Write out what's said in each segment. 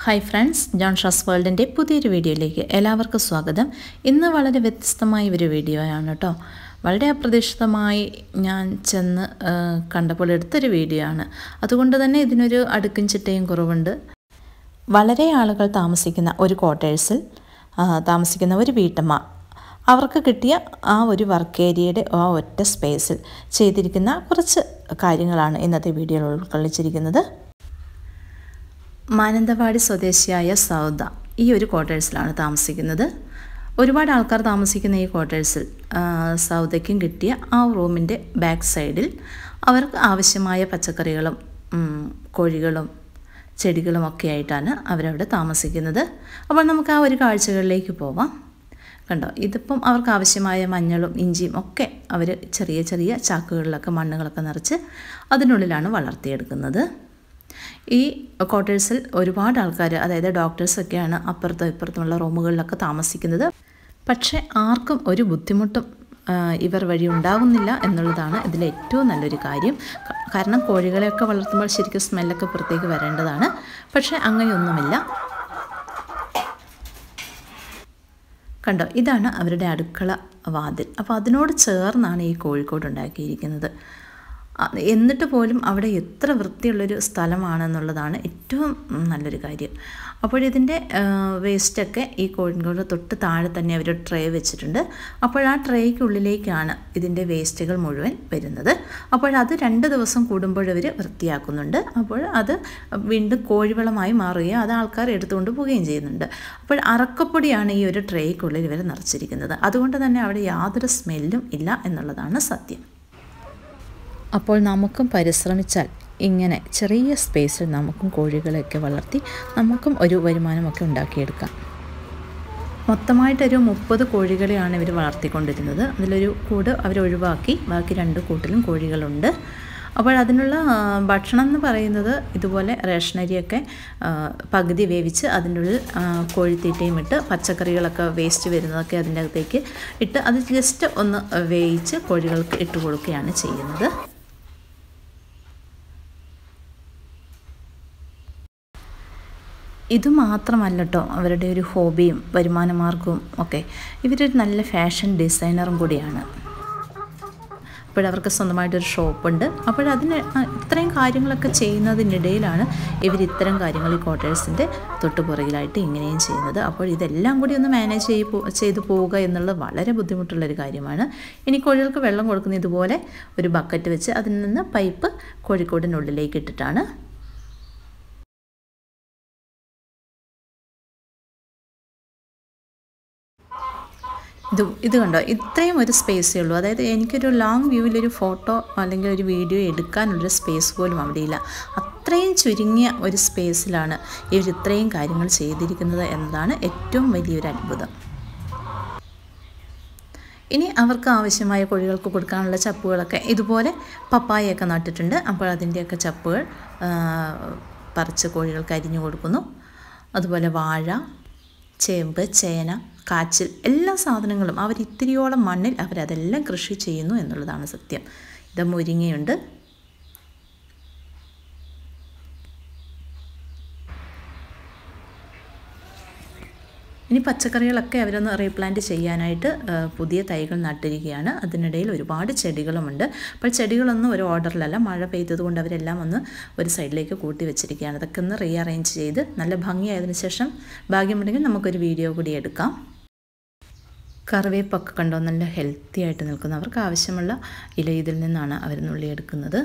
hi friends John ഷാസ് വേൾഡിൻ്റെ പുതിയൊരു വീഡിയോയിലേക്ക് എല്ലാവർക്കും സ്വാഗതം ഇന്ന് വളരെ വ്യത്യസ്തമായ ഒരു വീഡിയോ ആണ് കേട്ടോ വളരെ അപ്രതീക്ഷിതമായി ഞാൻ ചെന്ന് ആ, കണ്ടപ്പോൾ എടുത്തൊരു വീഡിയോ ആണ് അതുകൊണ്ട് തന്നെ ഇതിനൊരു അടുക്കും ചിട്ടയും കുറവുണ്ട് വളരെ ആളുകൾ താമസിക്കുന്ന ഒരു ക്വാർട്ടേഴ്സിൽ താമസിക്കുന്ന ഒരു വീട്ടമ്മ അവർക്ക് കിട്ടിയ ആ ഒരു വർക്ക് ഏരിയയുടെ ആ ഒറ്റ സ്പേസിൽ ചെയ്തിരിക്കുന്ന കുറച്ച് കാര്യങ്ങളാണ് ഇന്നത്തെ വീഡിയോയിൽ ഉൾക്കൊള്ളിച്ചിരിക്കുന്നത് മാനന്തവാടി സ്വദേശിയായ സൗദ ഈ ഒരു ക്വാർട്ടേഴ്സിലാണ് താമസിക്കുന്നത് ഒരുപാട് ആൾക്കാർ താമസിക്കുന്ന ഈ ക്വാർട്ടേഴ്സിൽ ആ, സൗദയ്ക്കും കിട്ടിയ ആ റൂമിൻ്റെ ബാക്ക് സൈഡിൽ അവർക്ക് ആവശ്യമായ പച്ചക്കറികളും ഉം, കോഴികളും ചെടികളും ഒക്കെ ആയിട്ടാണ് അവരവിടെ താമസിക്കുന്നത് അപ്പോൾ നമുക്ക് ആ ഒരു കാഴ്ചകളിലേക്ക് പോവാം കണ്ടോ ഇതിപ്പം അവർക്ക് ആവശ്യമായ മഞ്ഞളും ഇഞ്ചിയും ഒക്കെ അവർ ചെറിയ ചെറിയ ചാക്കുകളിലൊക്കെ മണ്ണുകളൊക്കെ നിറച്ച് അതിനുള്ളിലാണ് വളർത്തിയെടുക്കുന്നത് ഈ ക്വാർട്ടേഴ്സിൽ ഒരുപാട് ആൾക്കാർ അതായത് ഡോക്ടേഴ്സൊക്കെയാണ് അപ്പുറത്തും ഇപ്പുറത്തുമുള്ള റൂമുകളിലൊക്കെ താമസിക്കുന്നത് പക്ഷേ ആർക്കും ഒരു ബുദ്ധിമുട്ടും ആ, ഇവർ വഴി ഉണ്ടാകുന്നില്ല എന്നുള്ളതാണ് ഇതിലെ ഏറ്റവും നല്ലൊരു കാര്യം ക- കാരണം കോഴികളെയൊക്കെ വളർത്തുമ്പോൾ ശരിക്കും സ്മെല്ലൊക്കെ പുറത്തേക്ക് വരേണ്ടതാണ് പക്ഷേ അങ്ങനെയൊന്നുമില്ല കണ്ടോ ഇതാണ് അവരുടെ അടുക്കള വാതിൽ അപ്പോൾ അതിനോട് ചേർന്നാണ് ഈ കോഴിക്കോട് ഉണ്ടാക്കിയിരിക്കുന്നത് അ- എന്നിട്ട് പോലും അവിടെ എത്ര വൃത്തിയുള്ളൊരു സ്ഥലമാണെന്നുള്ളതാണ് ഏറ്റവും നല്ലൊരു കാര്യം അപ്പോഴിതിൻ്റെ വേസ്റ്റൊക്കെ ഈ കോഴിക്കോട് തൊട്ട് താഴെ തന്നെ അവർ ട്രേ വെച്ചിട്ടുണ്ട് അപ്പോൾ ആ ട്രേക്കുള്ളിലേക്കാണ് ഇതിൻ്റെ വേസ്റ്റുകൾ മുഴുവൻ വരുന്നത് അപ്പോൾ അത് രണ്ട് ദിവസം കൂടുമ്പോൾ അവർ വൃത്തിയാക്കുന്നുണ്ട് അപ്പോൾ അത് വീണ്ടും കോഴിവളമായി മാറുകയും അത് ആൾക്കാർ എടുത്തുകൊണ്ട് പോവുകയും ചെയ്യുന്നുണ്ട് അപ്പോൾ അറക്കപ്പൊടിയാണ് ഈ ഒരു ട്രേക്കുള്ളിൽ ഇവർ നിറച്ചിരിക്കുന്നത് അതുകൊണ്ട് തന്നെ അവിടെ യാതൊരു സ്മെല്ലും ഇല്ല എന്നുള്ളതാണ് സത്യം അപ്പോൾ നമുക്കും പരിശ്രമിച്ചാൽ ഇങ്ങനെ ചെറിയ സ്പേസിൽ നമുക്കും കോഴികളെയൊക്കെ വളർത്തി നമുക്കും ഒരു വരുമാനമൊക്കെ ഉണ്ടാക്കിയെടുക്കാം മൊത്തമായിട്ടൊരു മുപ്പത് കോഴികളെയാണ് ഇവർ വളർത്തിക്കൊണ്ടിരുന്നത് അതിലൊരു കൂട് അവർ ഒഴിവാക്കി ബാക്കി രണ്ട് കൂട്ടിലും കോഴികളുണ്ട് അപ്പോൾ അതിനുള്ള ആ, ഭക്ഷണം എന്ന് പറയുന്നത് ഇതുപോലെ റേഷനരിയൊക്കെ ആ, പകുതി വേവിച്ച് അതിൻ്റെ ഉള്ളിൽ ആ, കോഴിത്തീറ്റയും ഇട്ട് പച്ചക്കറികളൊക്കെ വേസ്റ്റ് വരുന്നതൊക്കെ അതിൻ്റെ അകത്തേക്ക് ഇട്ട് അത് ജസ്റ്റ് ഒന്ന് വേവിച്ച് കോഴികൾക്ക് ഇട്ട് കൊടുക്കുകയാണ് ചെയ്യുന്നത് ഇത് മാത്രമല്ല കേട്ടോ അവരുടെ ഒരു ഹോബിയും വരുമാന മാർഗവും ഒക്കെ ഇവരൊരു നല്ല ഫാഷൻ ഡിസൈനറും കൂടിയാണ് അപ്പോഴവർക്ക് സ്വന്തമായിട്ടൊരു ഷോപ്പുണ്ട് അപ്പോഴതിന് ആ, ഇത്രയും കാര്യങ്ങളൊക്കെ ചെയ്യുന്നതിനിടയിലാണ് ഇവർ ഇത്തരം കാര്യങ്ങൾ ഈ ക്വാർട്ടേഴ്സിൻ്റെ തൊട്ടുപുറകിലായിട്ട് ഇങ്ങനെയും ചെയ്യുന്നത് അപ്പോൾ ഇതെല്ലാം കൂടി ഒന്ന് മാനേജ് ചെയ്ത് പോ- ചെയ്തു പോവുക എന്നുള്ളത് വളരെ ബുദ്ധിമുട്ടുള്ളൊരു കാര്യമാണ് ഇനി കോഴികൾക്ക് വെള്ളം കൊടുക്കുന്ന ഇതുപോലെ ഒരു ബക്കറ്റ് വെച്ച് അതിൽ നിന്ന് പൈപ്പ് കോഴിക്കോടിനുള്ളിലേക്ക് ഇട്ടിട്ടാണ് ഇത് ഇത് കണ്ടോ ഇത്രയും ഒരു സ്പേസേ ഉള്ളൂ അതായത് എനിക്കൊരു ലോങ് വ്യൂവിലൊരു ഫോട്ടോ അല്ലെങ്കിൽ ഒരു വീഡിയോ എടുക്കാനുള്ളൊരു സ്പേസ് പോലും അവിടെയില്ല അത്രയും ചുരുങ്ങിയ ഒരു സ്പേസിലാണ് ഇവർ ഇത്രയും കാര്യങ്ങൾ ചെയ്തിരിക്കുന്നത് എന്നതാണ് ഏറ്റവും വലിയൊരു അത്ഭുതം ഇനി അവർക്ക് ആവശ്യമായ കോഴികൾക്ക് കൊടുക്കാനുള്ള ചപ്പുകളൊക്കെ ഇതുപോലെ പപ്പായയൊക്കെ നട്ടിട്ടുണ്ട് അപ്പോൾ അതിൻ്റെയൊക്കെ ചപ്പുകൾ ആ, പറിച്ച് കോഴികൾക്ക് അരിഞ്ഞു കൊടുക്കുന്നു അതുപോലെ വാഴ ചേമ്പ് ചേന കാച്ചിൽ എല്ലാ സാധനങ്ങളും അവർ ഇത്തിരിയോളം മണ്ണിൽ അവരതെല്ലാം കൃഷി ചെയ്യുന്നു എന്നുള്ളതാണ് സത്യം ഇത് മുരിങ്ങയുണ്ട് ഇനി പച്ചക്കറികളൊക്കെ അവരൊന്ന് റീപ്ലാന്റ് ചെയ്യാനായിട്ട് ആ, പുതിയ തൈകൾ നട്ടിരിക്കുകയാണ് അതിനിടയിൽ ഒരുപാട് ചെടികളുമുണ്ട് അപ്പോൾ ചെടികളൊന്നും ഒരു ഓർഡറിലല്ല മഴ പെയ്തതുകൊണ്ട് അവരെല്ലാം ഒന്ന് ഒരു സൈഡിലേക്ക് കൂട്ടി വെച്ചിരിക്കുകയാണ് അതൊക്കെ ഒന്ന് റീഅറേഞ്ച് ചെയ്ത് നല്ല ഭംഗിയായതിനു ശേഷം ഭാഗ്യമുണ്ടെങ്കിൽ നമുക്കൊരു വീഡിയോ കൂടി എടുക്കാം കറിവേപ്പൊക്കെ കണ്ടോ നല്ല ഹെൽത്തി ആയിട്ട് നിൽക്കുന്നു അവർക്ക് ആവശ്യമുള്ള ഇല ഇതിൽ നിന്നാണ് അവർ നുള്ളിയെടുക്കുന്നത്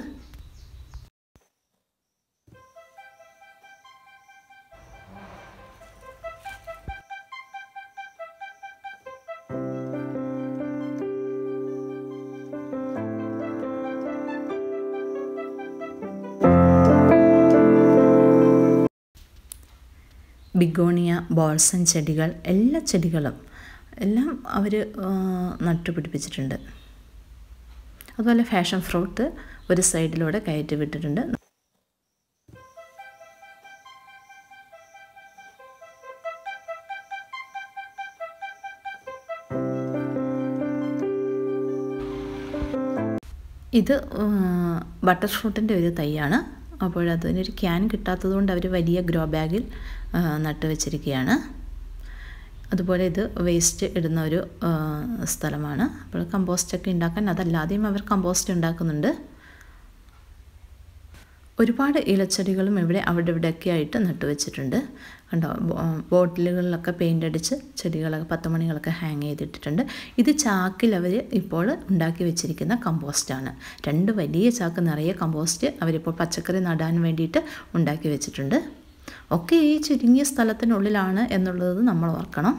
ബിഗോണിയ ബോൾസൺ ചെടികൾ എല്ലാ ചെടികളും എല്ലാം അവർ നട്ടുപിടിപ്പിച്ചിട്ടുണ്ട് അതുപോലെ ഫാഷൻ ഫ്രൂട്ട് ഒരു സൈഡിലൂടെ കയറ്റി വിട്ടിട്ടുണ്ട് ഇത് ബട്ടർ ഫ്രൂട്ടിൻ്റെ ഒരു തൈയാണ് അപ്പോഴതിനൊരു ക്യാൻ കിട്ടാത്തതുകൊണ്ട് അവർ വലിയ ഗ്രോ ബാഗിൽ നട്ട് വെച്ചിരിക്കുകയാണ് അതുപോലെ ഇത് വേസ്റ്റ് ഇടുന്ന ഒരു സ്ഥലമാണ് അപ്പോൾ കമ്പോസ്റ്റൊക്കെ ഉണ്ടാക്കാൻ അതല്ലാതെയും അവർ കമ്പോസ്റ്റ് ഉണ്ടാക്കുന്നുണ്ട് ഒരുപാട് ഇലച്ചെടികളും ഇവിടെ അവിടെ ഇവിടെയൊക്കെ ആയിട്ട് നട്ടുവെച്ചിട്ടുണ്ട് കണ്ടോ ബോട്ടിലുകളിലൊക്കെ പെയിൻ്റ് അടിച്ച് ചെടികളൊക്കെ പത്തുമണികളൊക്കെ ഹാങ് ചെയ്തിട്ടിട്ടുണ്ട് ഇത് ചാക്കിൽ അവർ ഇപ്പോൾ ഉണ്ടാക്കി വെച്ചിരിക്കുന്ന കമ്പോസ്റ്റാണ് രണ്ട് വലിയ ചാക്ക് നിറയെ കമ്പോസ്റ്റ് അവരിപ്പോൾ പച്ചക്കറി നടാൻ വേണ്ടിയിട്ട് ഉണ്ടാക്കി വെച്ചിട്ടുണ്ട് ഒക്കെ ഈ ചുരുങ്ങിയ സ്ഥലത്തിനുള്ളിലാണ് എന്നുള്ളത് നമ്മൾ ഓർക്കണം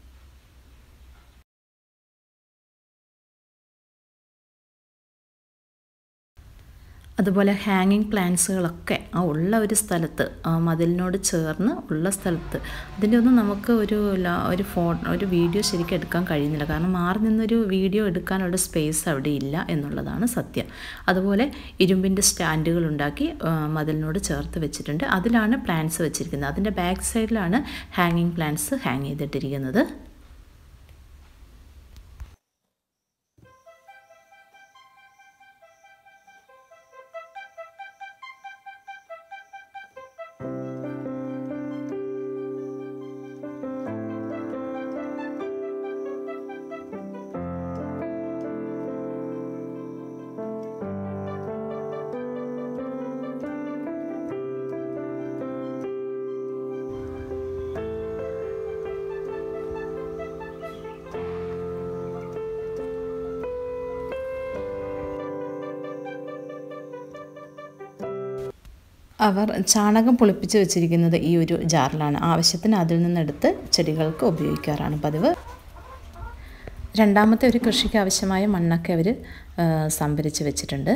അതുപോലെ ഹാങ്ങിങ് പ്ലാന്റ്സുകളൊക്കെ ആ ഉള്ള ഒരു സ്ഥലത്ത് മതിലിനോട് ചേർന്ന് ഉള്ള സ്ഥലത്ത് അതിൻ്റെ ഒന്നും നമുക്ക് ഒരു ഒരു ഫോ ഒരു വീഡിയോ ശരിക്കും എടുക്കാൻ കഴിയുന്നില്ല കാരണം മാറി നിന്നൊരു വീഡിയോ എടുക്കാനുള്ള സ്പേസ് അവിടെ ഇല്ല എന്നുള്ളതാണ് സത്യം അതുപോലെ ഇരുമ്പിൻ്റെ സ്റ്റാൻഡുകൾ ഉണ്ടാക്കി മതിലിനോട് ചേർത്ത് വെച്ചിട്ടുണ്ട് അതിലാണ് പ്ലാന്റ്സ് വെച്ചിരിക്കുന്നത് അതിൻ്റെ ബാക്ക് സൈഡിലാണ് ഹാങ്ങിങ് പ്ലാന്റ്സ് ഹാങ് ചെയ്തിട്ടിരിക്കുന്നത് അവർ ചാണകം പൊളിപ്പിച്ച് വെച്ചിരിക്കുന്നത് ഈ ഒരു ജാറിലാണ് ആവശ്യത്തിന് അതിൽ നിന്നെടുത്ത് ചെടികൾക്ക് ഉപയോഗിക്കാറാണ് പതിവ് രണ്ടാമത്തെ ഒരു കൃഷിക്ക് ആവശ്യമായ മണ്ണൊക്കെ അവർ സംഭരിച്ച് വെച്ചിട്ടുണ്ട്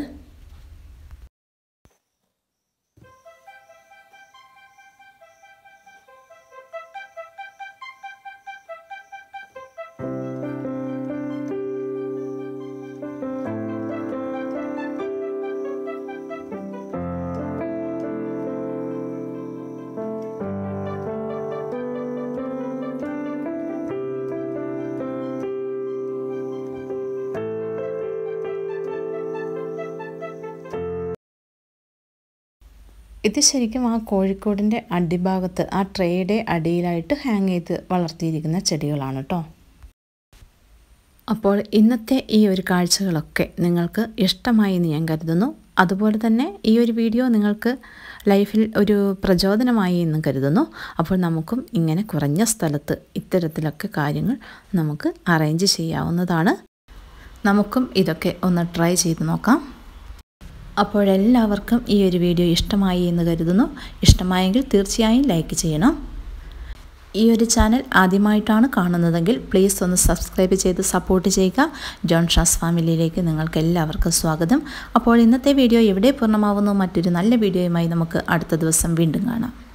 ഇത് ശരിക്കും ആ കോഴിക്കോടിൻ്റെ അടിഭാഗത്ത് ആ ട്രേയുടെ അടിയിലായിട്ട് ഹാങ് ചെയ്ത് വളർത്തിയിരിക്കുന്ന ചെടികളാണ് കേട്ടോ അപ്പോൾ ഇന്നത്തെ ഈ ഒരു കാഴ്ചകളൊക്കെ നിങ്ങൾക്ക് ഇഷ്ടമായി എന്ന് ഞാൻ കരുതുന്നു അതുപോലെ തന്നെ ഈ ഒരു വീഡിയോ നിങ്ങൾക്ക് ലൈഫിൽ ഒരു പ്രചോദനമായി എന്ന് കരുതുന്നു അപ്പോൾ നമുക്കും ഇങ്ങനെ കുറഞ്ഞ സ്ഥലത്ത് ഇത്തരത്തിലൊക്കെ കാര്യങ്ങൾ നമുക്ക് അറേഞ്ച് ചെയ്യാവുന്നതാണ് നമുക്കും ഇതൊക്കെ ഒന്ന് ട്രൈ ചെയ്ത് നോക്കാം അപ്പോഴെല്ലാവർക്കും ഈ ഒരു വീഡിയോ ഇഷ്ടമായി എന്ന് കരുതുന്നു ഇഷ്ടമായെങ്കിൽ തീർച്ചയായും ലൈക്ക് ചെയ്യണം ഈ ഒരു ചാനൽ ആദ്യമായിട്ടാണ് കാണുന്നതെങ്കിൽ പ്ലീസ് ഒന്ന് സബ്സ്ക്രൈബ് ചെയ്ത് സപ്പോർട്ട് ചെയ്യുക ജോൺ ഷാസ് ഫാമിലിയിലേക്ക് നിങ്ങൾക്ക് എല്ലാവർക്കും സ്വാഗതം അപ്പോൾ ഇന്നത്തെ വീഡിയോ എവിടെ പൂർണ്ണമാവുന്നു മറ്റൊരു നല്ല വീഡിയോയുമായി നമുക്ക് അടുത്ത ദിവസം വീണ്ടും കാണാം